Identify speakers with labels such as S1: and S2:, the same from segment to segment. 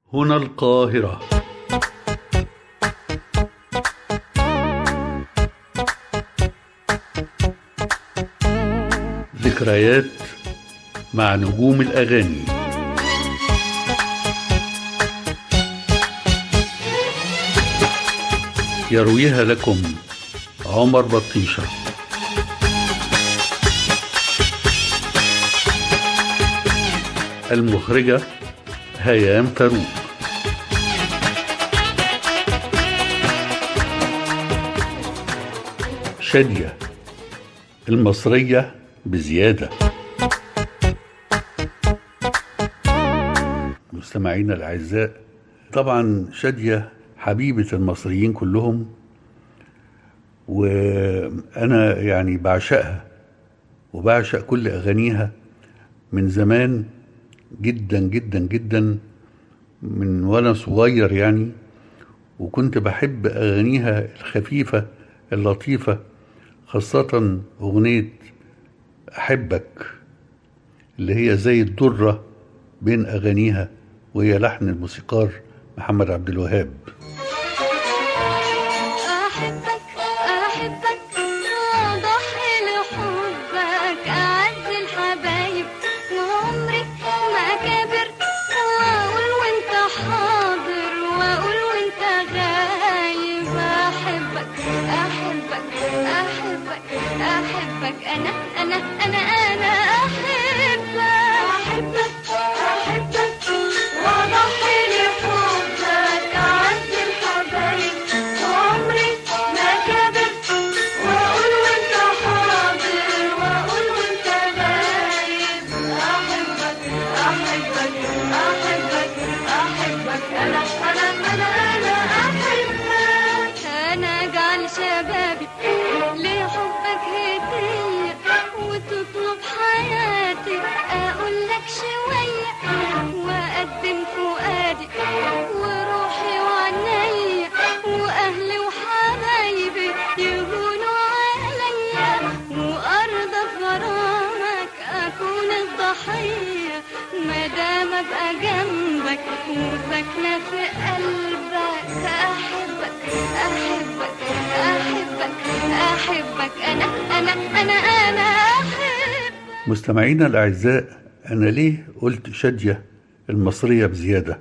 S1: هنا القاهرة ذكريات مع نجوم الأغاني يرويها لكم عمر بطيشه المخرجة هيام فاروق شادية المصرية بزيادة مستمعينا الأعزاء طبعا شادية حبيبة المصريين كلهم وأنا يعني بعشقها وبعشق كل أغانيها من زمان جدا جدا جدا من وانا صغير يعني وكنت بحب اغانيها الخفيفه اللطيفه خاصه اغنيه احبك اللي هي زي الدره بين اغانيها وهي لحن الموسيقار محمد عبد الوهاب
S2: أحبك أحبك وأضحي لحبك أعز الحبايب وعمري ما كبر وأقول وأنت حاضر وأقول وأنت غايب أحبك أحبك أحبك أحبك أنا أنا أنا أنا أحبك أحبك أحبك وأضحي لحبك أعز الحبايب وعمري ما كبر وأقول وأنت حاضر وأقول وأنت غايب أحبك أحبك أحبك أحبك أنا أنا أنا أنا أحبك أنا أجعل شبابي لحبك هدية وتطلب حياتي أقول لك شوية وأقدم فؤادي وروحي وعنيا وأهلي وحبايبي يهونوا عليا وأرضى غرامك أكون الضحية مادام أبقى جنبك وساكنة في قلبك أحبك أحبك أحبك أحبك أنا أنا أنا أنا أحبك
S1: مستمعينا الأعزاء أنا ليه قلت شادية المصرية بزيادة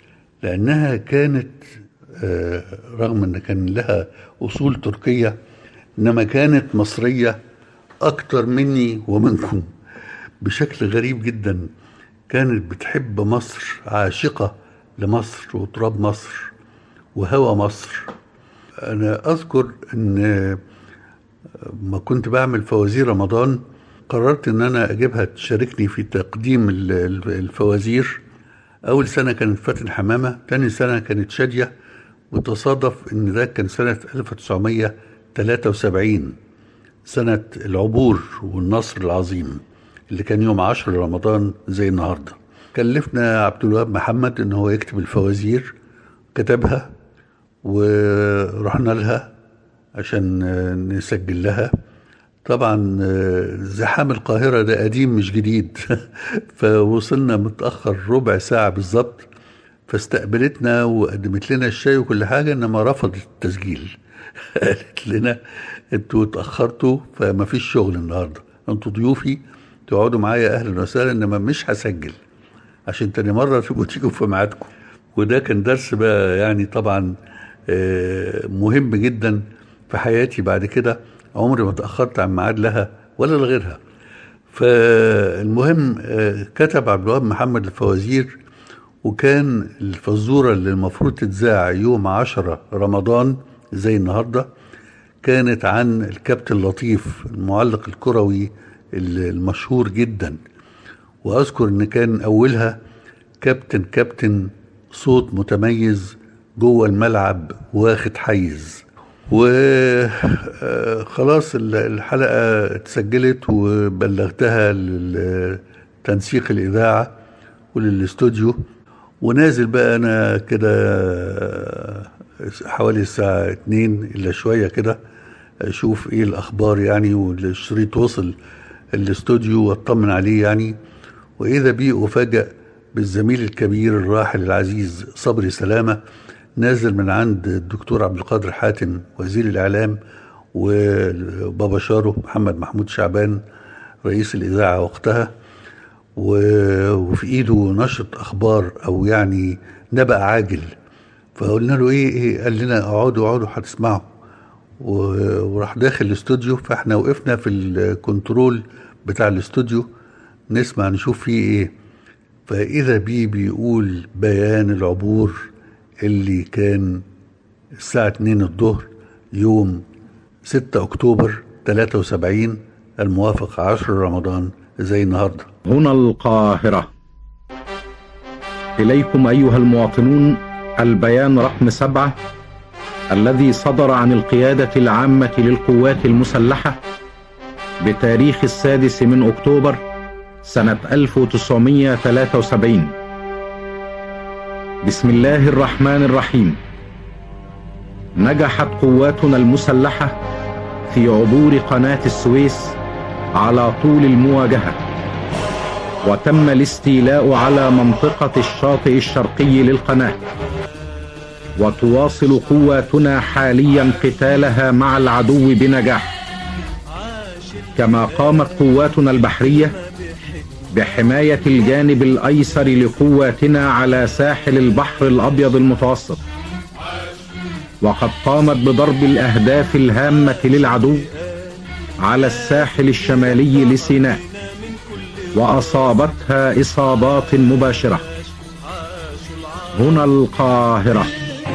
S1: لأنها كانت آه، رغم أن كان لها أصول تركية إنما كانت مصرية أكتر مني ومنكم بشكل غريب جدا كانت بتحب مصر عاشقة لمصر وتراب مصر وهوى مصر أنا أذكر أن ما كنت بعمل فوازير رمضان قررت ان انا اجيبها تشاركني في تقديم ال- ال- الفوازير اول سنه كانت فاتن حمامه تاني سنه كانت شاديه وتصادف ان ده كان سنه 1973 سنه العبور والنصر العظيم اللي كان يوم 10 رمضان زي النهارده كلفنا عبد الوهاب محمد ان هو يكتب الفوازير كتبها ورحنا لها عشان آه، نسجل لها طبعا آه، زحام القاهرة ده قديم مش جديد فوصلنا متأخر ربع ساعة بالظبط فاستقبلتنا وقدمت لنا الشاي وكل حاجة إنما رفضت التسجيل قالت لنا انتوا اتأخرتوا فما فيش شغل النهاردة انتوا ضيوفي تقعدوا معايا أهلا وسهلا إنما مش هسجل عشان تاني مرة تبقوا تيجوا في ميعادكم وده كان درس بقى يعني طبعا آه، مهم جدا في حياتي بعد كده عمري ما اتأخرت عن ميعاد لها ولا لغيرها فالمهم آه، كتب عبد الوهاب محمد الفوازير وكان الفزورة اللي المفروض تتذاع يوم عشرة رمضان زي النهاردة كانت عن الكابتن لطيف المعلق الكروي المشهور جدا واذكر ان كان اولها كابتن كابتن صوت متميز جوه الملعب واخد حيز وخلاص الحلقة اتسجلت وبلغتها لتنسيق الإذاعة وللاستوديو ونازل بقى أنا كده حوالي الساعة اتنين إلا شوية كده أشوف إيه الأخبار يعني والشريط وصل الاستوديو واطمن عليه يعني وإذا بي أفاجأ بالزميل الكبير الراحل العزيز صبري سلامة نازل من عند الدكتور عبد القادر حاتم وزير الإعلام وبابا شارو محمد محمود شعبان رئيس الإذاعة وقتها و- وفي إيده نشرة أخبار أو يعني نبأ عاجل فقلنا له إيه إيه قال لنا اقعدوا اقعدوا هتسمعوا و- وراح داخل الاستوديو فاحنا وقفنا في الكنترول بتاع الاستوديو نسمع نشوف فيه ايه فاذا بيه بيقول بيان العبور اللي كان الساعة 2 الظهر يوم 6 اكتوبر 73 الموافق 10 رمضان زي النهارده
S3: هنا القاهرة إليكم أيها المواطنون البيان رقم سبعة الذي صدر عن القيادة العامة للقوات المسلحة بتاريخ السادس من أكتوبر سنة 1973 بسم الله الرحمن الرحيم نجحت قواتنا المسلحة في عبور قناة السويس على طول المواجهة وتم الاستيلاء على منطقة الشاطئ الشرقي للقناة وتواصل قواتنا حاليا قتالها مع العدو بنجاح كما قامت قواتنا البحرية بحماية الجانب الأيسر لقواتنا على ساحل البحر الأبيض المتوسط وقد قامت بضرب الأهداف الهامة للعدو على الساحل الشمالي لسيناء واصابتها اصابات مباشره هنا القاهره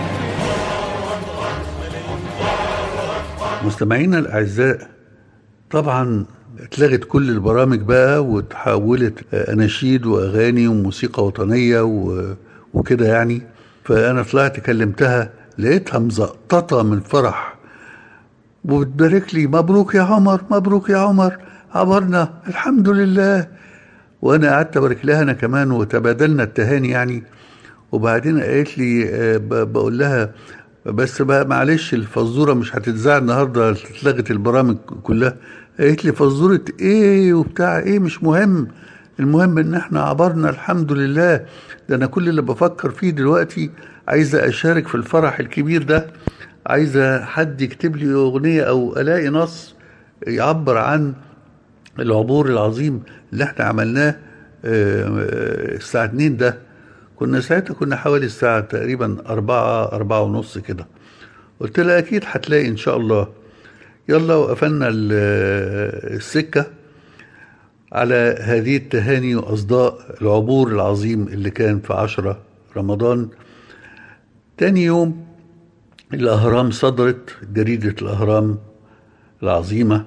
S1: مستمعينا الاعزاء طبعا اتلغت كل البرامج بقى وتحولت اناشيد واغاني وموسيقى وطنيه و... وكده يعني فانا طلعت كلمتها لقيتها مزقططه من فرح وبتبارك لي مبروك يا عمر مبروك يا عمر عبرنا الحمد لله وانا قعدت ابارك لها انا كمان وتبادلنا التهاني يعني وبعدين قالت لي آه، ب- بقول لها بس بقى معلش الفزوره مش هتتذاع النهارده اتلغت البرامج كلها قالت لي فزوره ايه وبتاع ايه مش مهم المهم ان احنا عبرنا الحمد لله ده انا كل اللي بفكر فيه دلوقتي عايزه اشارك في الفرح الكبير ده عايزه حد يكتب لي اغنيه او الاقي نص يعبر عن العبور العظيم اللي احنا عملناه آه، آه، الساعة 2 ده كنا ساعتها كنا حوالي الساعة تقريبا أربعة أربعة ونص كده قلت لها أكيد هتلاقي إن شاء الله يلا وقفلنا ال- آه، السكة على هذه التهاني وأصداء العبور العظيم اللي كان في عشرة رمضان تاني يوم الأهرام صدرت جريدة الأهرام العظيمة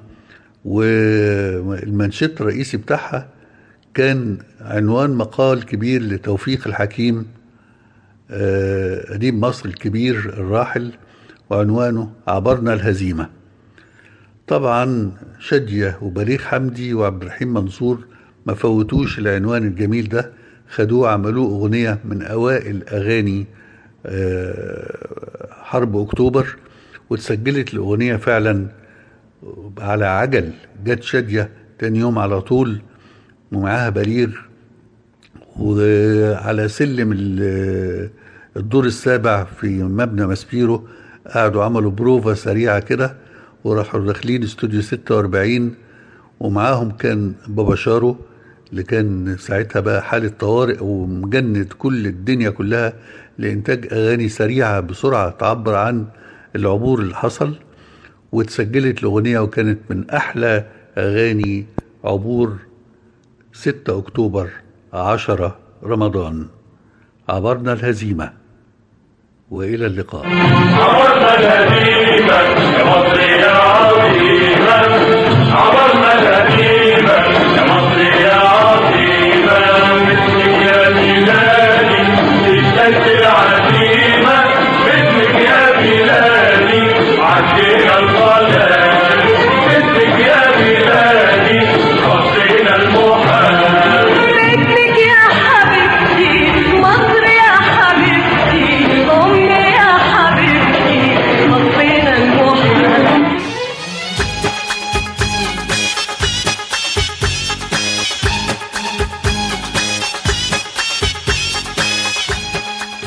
S1: والمنشط الرئيسي بتاعها كان عنوان مقال كبير لتوفيق الحكيم آه، أديب مصر الكبير الراحل وعنوانه عبرنا الهزيمة طبعا شادية وبليغ حمدي وعبد الرحيم منصور ما فوتوش العنوان الجميل ده خدوه عملوه أغنية من أوائل أغاني آه، حرب أكتوبر واتسجلت الأغنية فعلا على عجل جت شادية تاني يوم على طول ومعاها بليغ وعلى سلم ال- الدور السابع في مبنى ماسبيرو قعدوا عملوا بروفا سريعة كده وراحوا داخلين استوديو 46 ومعاهم كان بابا شارو اللي كان ساعتها بقى حالة طوارئ ومجند كل الدنيا كلها لإنتاج أغاني سريعة بسرعة تعبر عن العبور اللي حصل واتسجلت الأغنية وكانت من أحلى أغاني عبور 6 أكتوبر 10 رمضان عبرنا الهزيمة وإلى اللقاء
S4: عبرنا الهزيمة يا مصر يا عظيمة عبرنا الهزيمة يا مصر يا عظيمة مثلك يا بلادي تشتد العزيمة مثلك يا بلادي عدينا الظلام مثلك يا بلادي خطينا المحال
S5: مثلك يا حبيبتي مصر يا حبيبتي أمي يا حبيبتي خطينا المحال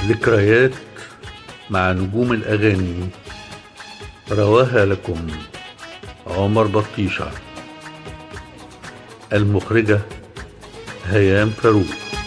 S1: ذكريات مع نجوم الأغاني رواها لكم عمر بطيشة المخرجة هيام فاروق